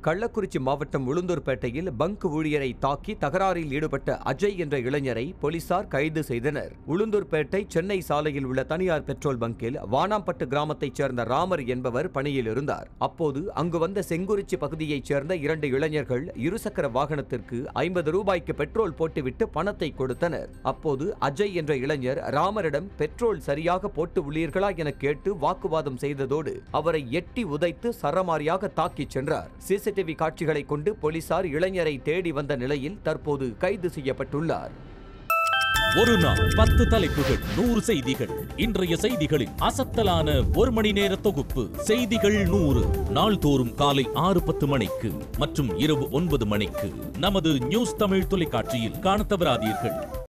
கள்ளக்குறிச்சி மாவட்டம் உளுந்தூர்பேட்டையில் பங்க் ஊழியரை தாக்கி தகராறில் ஈடுபட்ட அஜய் என்ற இளைஞரை போலீசார் கைது செய்தனர் உளுந்தூர்பேட்டை சென்னை சாலையில் உள்ள தனியார் பெட்ரோல் பங்கில் வானாம்பட்டு கிராமத்தைச் சேர்ந்த ராமர் என்பவர் பணியில் இருந்தார் அப்போது அங்கு வந்த செங்குறிச்சி பகுதியைச் சேர்ந்த இரண்டு இளைஞர்கள் இருசக்கர வாகனத்திற்கு ஐம்பது ரூபாய்க்கு பெட்ரோல் போட்டுவிட்டு பணத்தை கொடுத்தனர் அப்போது அஜய் என்ற இளைஞர் ராமரிடம் பெட்ரோல் சரியாக போட்டு உள்ளீர்களா என கேட்டு வாக்குவாதம் செய்ததோடு அவரை எட்டி உதைத்து சரமாரியாக தாக்கிச் சென்றார் சிசிடிவி காட்சிகளை கொண்டு போலீசார் இளைஞரை தேடி வந்த நிலையில் தற்போது கைது செய்யப்பட்டுள்ளார் ஒரு நாள் பத்து தலைப்புகள் நூறு செய்திகள் இன்றைய செய்திகளின் அசத்தலான ஒரு மணி நேர தொகுப்பு செய்திகள் நூறு நாள்தோறும் காலை ஆறு பத்து மணிக்கு மற்றும் இரவு ஒன்பது மணிக்கு நமது நியூஸ் தமிழ் தொலைக்காட்சியில் காணத் தவறாதீர்கள்